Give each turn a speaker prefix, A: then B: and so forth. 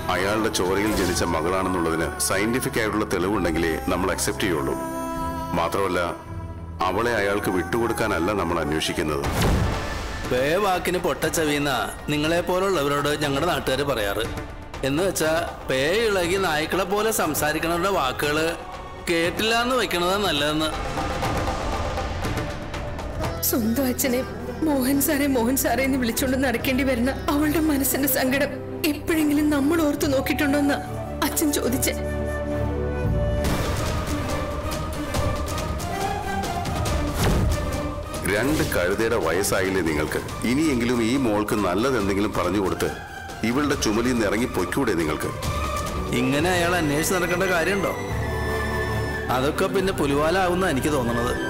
A: അയാളുടെ ചോരയിൽ ജനിച്ച മകളാണെന്നുള്ളതിന് സയന്റിഫിക് ആയിട്ടുള്ള തെളിവുണ്ടെങ്കിലേ നമ്മൾ അക്സെപ്റ്റ് ചെയ്യുള്ളൂ മാത്രമല്ല അവളെ അയാൾക്ക് വിട്ടുകൊടുക്കാനല്ല നമ്മൾ അന്വേഷിക്കുന്നത്
B: പേ വാക്കിന് പൊട്ടച്ചവിന്ന നിങ്ങളെ പോലുള്ളവരോട് ഞങ്ങളുടെ നാട്ടുകാർ പറയാറ് എന്ന് വെച്ചാ പേ ഇളകി നായ്ക്കളെ പോലെ സംസാരിക്കണവരുടെ വാക്കുകള് കേട്ടില്ല എന്ന് വെക്കണതാ നല്ലതെന്ന്
C: സ്വന്തം അച്ഛനെ മോഹൻ സാറെ മോഹൻ സാറെ എന്ന് വിളിച്ചുകൊണ്ട് നടക്കേണ്ടി വരുന്ന അവളുടെ മനസ്സിന്റെ സങ്കടം എപ്പോഴെങ്കിലും നമ്മൾ ഓർത്തു നോക്കിയിട്ടുണ്ടോന്ന് അച്ഛൻ ചോദിച്ചേ
A: രണ്ട് കഴുതയുടെ വയസ്സായില്ലേ നിങ്ങൾക്ക് ഇനിയെങ്കിലും ഈ മോൾക്ക് നല്ലതെന്തെങ്കിലും പറഞ്ഞു കൊടുത്ത് ഇവളുടെ ചുമലിൽ നിന്ന് ഇറങ്ങി പൊയ്ക്കൂടെ നിങ്ങൾക്ക്
B: ഇങ്ങനെ അയാൾ അന്വേഷിച്ച് നടക്കേണ്ട കാര്യമുണ്ടോ അതൊക്കെ പിന്നെ പുലിവാലാവുന്ന എനിക്ക് തോന്നണത്